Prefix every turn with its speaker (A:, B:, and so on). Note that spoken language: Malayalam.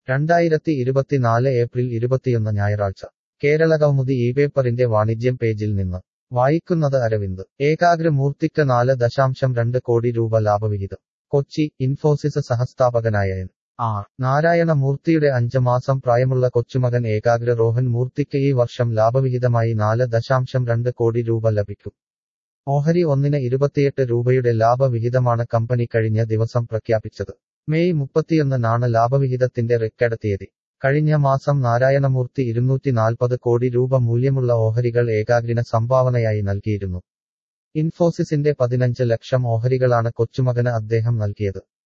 A: രണ്ടായിരത്തി ഇരുപത്തിനാല് ഏപ്രിൽ ഇരുപത്തിയൊന്ന് ഞായറാഴ്ച കേരള കൗമുദി ഈ പേപ്പറിന്റെ വാണിജ്യം പേജിൽ നിന്ന് വായിക്കുന്നത് അരവിന്ദ് ഏകാഗ്രമൂർത്തിക്ക് നാല് ദശാംശം രണ്ട് കോടി രൂപ ലാഭവിഹിതം കൊച്ചി ഇൻഫോസിസ് സഹസ്ഥാപകനായ എൻ ആർ നാരായണ മൂർത്തിയുടെ അഞ്ച് മാസം പ്രായമുള്ള കൊച്ചുമകൻ ഏകാഗ്ര റോഹൻ മൂർത്തിക്ക് ഈ വർഷം ലാഭവിഹിതമായി നാല് ദശാംശം രണ്ട് കോടി രൂപ ലഭിക്കും ഓഹരി ഒന്നിന് ഇരുപത്തിയെട്ട് രൂപയുടെ ലാഭവിഹിതമാണ് കമ്പനി കഴിഞ്ഞ ദിവസം പ്രഖ്യാപിച്ചത് മെയ് മുപ്പത്തിയൊന്നിനാണ് ലാഭവിഹിതത്തിന്റെ റെക്കഡ് തീയതി കഴിഞ്ഞ മാസം നാരായണമൂർത്തി ഇരുന്നൂറ്റി നാൽപ്പത് കോടി രൂപ മൂല്യമുള്ള ഓഹരികൾ ഏകാഗ്രിന് സംഭാവനയായി നൽകിയിരുന്നു ഇൻഫോസിസിന്റെ പതിനഞ്ച് ലക്ഷം ഓഹരികളാണ് കൊച്ചുമകന് അദ്ദേഹം നൽകിയത്